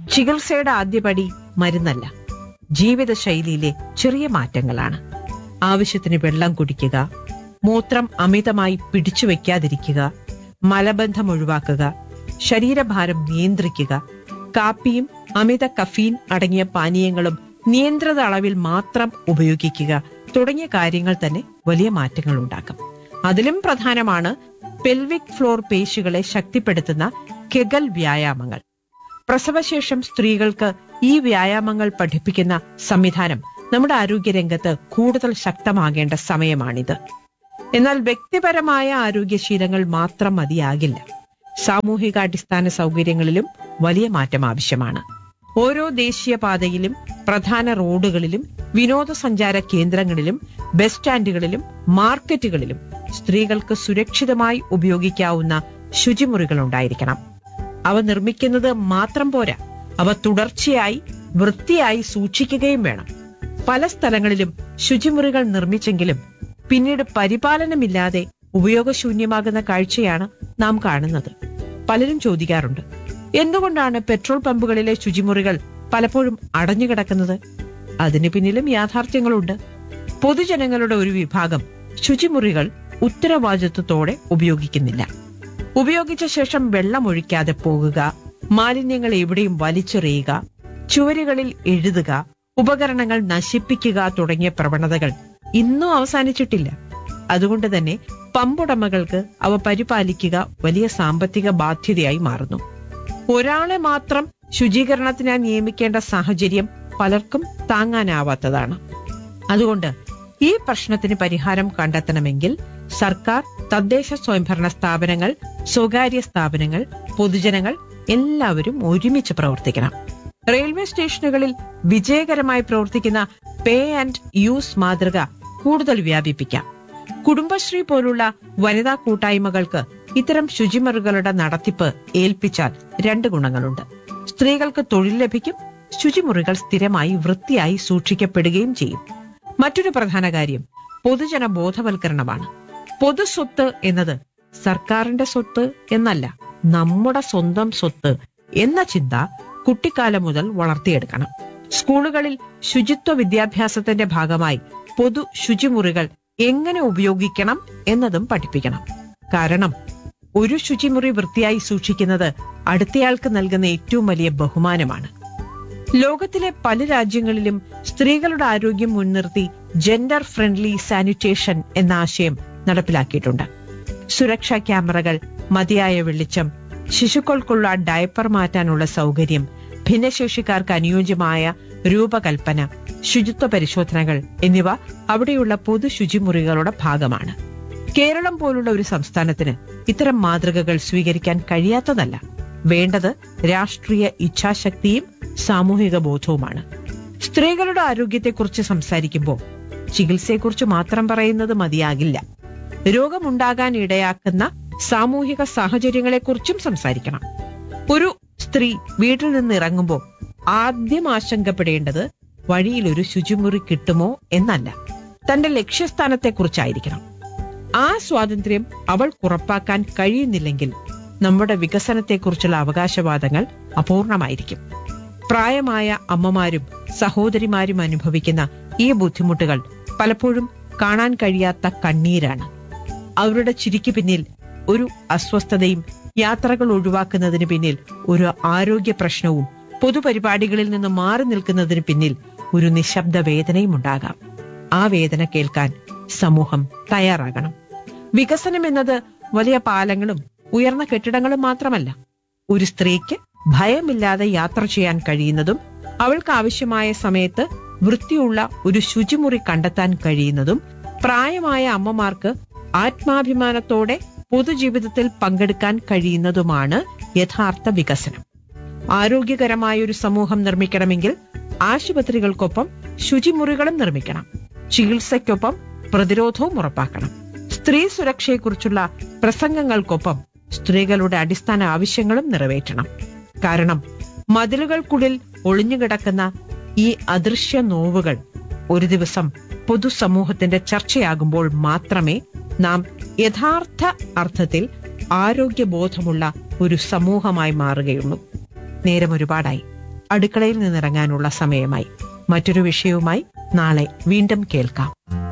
ചികിത്സയുടെ ആദ്യപടി മരുന്നല്ല ജീവിതശൈലിയിലെ ചെറിയ മാറ്റങ്ങളാണ് ആവശ്യത്തിന് വെള്ളം കുടിക്കുക മൂത്രം അമിതമായി പിടിച്ചു വെക്കാതിരിക്കുക മലബന്ധം ഒഴിവാക്കുക ശരീരഭാരം നിയന്ത്രിക്കുക കാപ്പിയും അമിത കഫീൻ അടങ്ങിയ പാനീയങ്ങളും നിയന്ത്രിത അളവിൽ മാത്രം ഉപയോഗിക്കുക തുടങ്ങിയ കാര്യങ്ങൾ തന്നെ വലിയ മാറ്റങ്ങൾ ഉണ്ടാക്കും അതിലും പ്രധാനമാണ് പെൽവിക് ഫ്ലോർ പേശികളെ ശക്തിപ്പെടുത്തുന്ന കെഗൽ വ്യായാമങ്ങൾ പ്രസവശേഷം സ്ത്രീകൾക്ക് ഈ വ്യായാമങ്ങൾ പഠിപ്പിക്കുന്ന സംവിധാനം നമ്മുടെ ആരോഗ്യരംഗത്ത് കൂടുതൽ ശക്തമാകേണ്ട സമയമാണിത് എന്നാൽ വ്യക്തിപരമായ ആരോഗ്യശീലങ്ങൾ മാത്രം മതിയാകില്ല സാമൂഹിക അടിസ്ഥാന സൗകര്യങ്ങളിലും വലിയ മാറ്റം ആവശ്യമാണ് ഓരോ ദേശീയപാതയിലും പ്രധാന റോഡുകളിലും വിനോദസഞ്ചാര കേന്ദ്രങ്ങളിലും ബസ് സ്റ്റാൻഡുകളിലും മാർക്കറ്റുകളിലും സ്ത്രീകൾക്ക് സുരക്ഷിതമായി ഉപയോഗിക്കാവുന്ന ശുചിമുറികൾ ഉണ്ടായിരിക്കണം അവ നിർമ്മിക്കുന്നത് മാത്രം പോരാ അവ തുടർച്ചയായി വൃത്തിയായി സൂക്ഷിക്കുകയും വേണം പല സ്ഥലങ്ങളിലും ശുചിമുറികൾ നിർമ്മിച്ചെങ്കിലും പിന്നീട് പരിപാലനമില്ലാതെ ഉപയോഗശൂന്യമാകുന്ന കാഴ്ചയാണ് നാം കാണുന്നത് പലരും ചോദിക്കാറുണ്ട് എന്തുകൊണ്ടാണ് പെട്രോൾ പമ്പുകളിലെ ശുചിമുറികൾ പലപ്പോഴും അടഞ്ഞുകിടക്കുന്നത് അതിന് പിന്നിലും യാഥാർത്ഥ്യങ്ങളുണ്ട് പൊതുജനങ്ങളുടെ ഒരു വിഭാഗം ശുചിമുറികൾ ഉത്തരവാദിത്വത്തോടെ ഉപയോഗിക്കുന്നില്ല ഉപയോഗിച്ച ശേഷം വെള്ളം ഒഴിക്കാതെ പോകുക മാലിന്യങ്ങൾ എവിടെയും വലിച്ചെറിയുക ചുവരുകളിൽ എഴുതുക ഉപകരണങ്ങൾ നശിപ്പിക്കുക തുടങ്ങിയ പ്രവണതകൾ ഇന്നും അവസാനിച്ചിട്ടില്ല അതുകൊണ്ട് തന്നെ പമ്പുടമകൾക്ക് അവ പരിപാലിക്കുക വലിയ സാമ്പത്തിക ബാധ്യതയായി മാറുന്നു ഒരാളെ മാത്രം ശുചീകരണത്തിനായി നിയമിക്കേണ്ട സാഹചര്യം പലർക്കും താങ്ങാനാവാത്തതാണ് അതുകൊണ്ട് ഈ പ്രശ്നത്തിന് പരിഹാരം കണ്ടെത്തണമെങ്കിൽ സർക്കാർ തദ്ദേശ സ്വയംഭരണ സ്ഥാപനങ്ങൾ സ്വകാര്യ സ്ഥാപനങ്ങൾ പൊതുജനങ്ങൾ എല്ലാവരും ഒരുമിച്ച് പ്രവർത്തിക്കണം റെയിൽവേ സ്റ്റേഷനുകളിൽ വിജയകരമായി പ്രവർത്തിക്കുന്ന പേ ആൻഡ് യൂസ് മാതൃക കൂടുതൽ വ്യാപിപ്പിക്കാം കുടുംബശ്രീ പോലുള്ള വനിതാ കൂട്ടായ്മകൾക്ക് ഇത്തരം ശുചിമുറികളുടെ നടത്തിപ്പ് ഏൽപ്പിച്ചാൽ രണ്ട് ഗുണങ്ങളുണ്ട് സ്ത്രീകൾക്ക് തൊഴിൽ ലഭിക്കും ശുചിമുറികൾ സ്ഥിരമായി വൃത്തിയായി സൂക്ഷിക്കപ്പെടുകയും ചെയ്യും മറ്റൊരു പ്രധാന കാര്യം പൊതുജന ബോധവൽക്കരണമാണ് പൊതുസ്വത്ത് എന്നത് സർക്കാരിന്റെ സ്വത്ത് എന്നല്ല നമ്മുടെ സ്വന്തം സ്വത്ത് എന്ന ചിന്ത കുട്ടിക്കാലം മുതൽ വളർത്തിയെടുക്കണം സ്കൂളുകളിൽ ശുചിത്വ വിദ്യാഭ്യാസത്തിന്റെ ഭാഗമായി പൊതു ശുചിമുറികൾ എങ്ങനെ ഉപയോഗിക്കണം എന്നതും പഠിപ്പിക്കണം കാരണം ഒരു ശുചിമുറി വൃത്തിയായി സൂക്ഷിക്കുന്നത് അടുത്തയാൾക്ക് നൽകുന്ന ഏറ്റവും വലിയ ബഹുമാനമാണ് ലോകത്തിലെ പല രാജ്യങ്ങളിലും സ്ത്രീകളുടെ ആരോഗ്യം മുൻനിർത്തി ജെൻഡർ ഫ്രണ്ട്ലി സാനിറ്റേഷൻ എന്ന ആശയം നടപ്പിലാക്കിയിട്ടുണ്ട് സുരക്ഷാ ക്യാമറകൾ മതിയായ വെളിച്ചം ശിശുക്കൾക്കുള്ള ഡയപ്പർ മാറ്റാനുള്ള സൗകര്യം ഭിന്നശേഷിക്കാർക്ക് അനുയോജ്യമായ രൂപകൽപ്പന ശുചിത്വ പരിശോധനകൾ എന്നിവ അവിടെയുള്ള പൊതു ശുചിമുറികളുടെ ഭാഗമാണ് കേരളം പോലുള്ള ഒരു സംസ്ഥാനത്തിന് ഇത്തരം മാതൃകകൾ സ്വീകരിക്കാൻ കഴിയാത്തതല്ല വേണ്ടത് രാഷ്ട്രീയ ഇച്ഛാശക്തിയും സാമൂഹിക ബോധവുമാണ് സ്ത്രീകളുടെ ആരോഗ്യത്തെക്കുറിച്ച് സംസാരിക്കുമ്പോൾ ചികിത്സയെക്കുറിച്ച് മാത്രം പറയുന്നത് മതിയാകില്ല രോഗമുണ്ടാകാൻ ഇടയാക്കുന്ന സാമൂഹിക സാഹചര്യങ്ങളെക്കുറിച്ചും സംസാരിക്കണം ഒരു സ്ത്രീ വീട്ടിൽ നിന്ന് ഇറങ്ങുമ്പോൾ ആദ്യം ആശങ്കപ്പെടേണ്ടത് വഴിയിൽ ഒരു ശുചിമുറി കിട്ടുമോ എന്നല്ല തന്റെ ലക്ഷ്യസ്ഥാനത്തെക്കുറിച്ചായിരിക്കണം ആ സ്വാതന്ത്ര്യം അവൾ ഉറപ്പാക്കാൻ കഴിയുന്നില്ലെങ്കിൽ നമ്മുടെ വികസനത്തെക്കുറിച്ചുള്ള അവകാശവാദങ്ങൾ അപൂർണമായിരിക്കും പ്രായമായ അമ്മമാരും സഹോദരിമാരും അനുഭവിക്കുന്ന ഈ ബുദ്ധിമുട്ടുകൾ പലപ്പോഴും കാണാൻ കഴിയാത്ത കണ്ണീരാണ് അവരുടെ ചിരിക്ക് പിന്നിൽ ഒരു അസ്വസ്ഥതയും യാത്രകൾ ഒഴിവാക്കുന്നതിന് പിന്നിൽ ഒരു ആരോഗ്യ പ്രശ്നവും പൊതുപരിപാടികളിൽ നിന്ന് മാറി നിൽക്കുന്നതിന് പിന്നിൽ ഒരു നിശബ്ദ വേദനയും ഉണ്ടാകാം ആ വേദന കേൾക്കാൻ സമൂഹം തയ്യാറാകണം വികസനം എന്നത് വലിയ പാലങ്ങളും ഉയർന്ന കെട്ടിടങ്ങളും മാത്രമല്ല ഒരു സ്ത്രീക്ക് ഭയമില്ലാതെ യാത്ര ചെയ്യാൻ കഴിയുന്നതും അവൾക്ക് ആവശ്യമായ സമയത്ത് വൃത്തിയുള്ള ഒരു ശുചിമുറി കണ്ടെത്താൻ കഴിയുന്നതും പ്രായമായ അമ്മമാർക്ക് ആത്മാഭിമാനത്തോടെ പൊതുജീവിതത്തിൽ പങ്കെടുക്കാൻ കഴിയുന്നതുമാണ് യഥാർത്ഥ വികസനം ആരോഗ്യകരമായ ഒരു സമൂഹം നിർമ്മിക്കണമെങ്കിൽ ആശുപത്രികൾക്കൊപ്പം ശുചിമുറികളും നിർമ്മിക്കണം ചികിത്സയ്ക്കൊപ്പം പ്രതിരോധവും ഉറപ്പാക്കണം സ്ത്രീ സുരക്ഷയെക്കുറിച്ചുള്ള പ്രസംഗങ്ങൾക്കൊപ്പം സ്ത്രീകളുടെ അടിസ്ഥാന ആവശ്യങ്ങളും നിറവേറ്റണം കാരണം മതിലുകൾക്കുള്ളിൽ ഒളിഞ്ഞുകിടക്കുന്ന ഈ അദൃശ്യ നോവുകൾ ഒരു ദിവസം പൊതുസമൂഹത്തിന്റെ ചർച്ചയാകുമ്പോൾ മാത്രമേ നാം യഥാർത്ഥ അർത്ഥത്തിൽ ആരോഗ്യബോധമുള്ള ഒരു സമൂഹമായി മാറുകയുള്ളൂ നേരം ഒരുപാടായി അടുക്കളയിൽ നിന്നിറങ്ങാനുള്ള സമയമായി മറ്റൊരു വിഷയവുമായി നാളെ വീണ്ടും കേൾക്കാം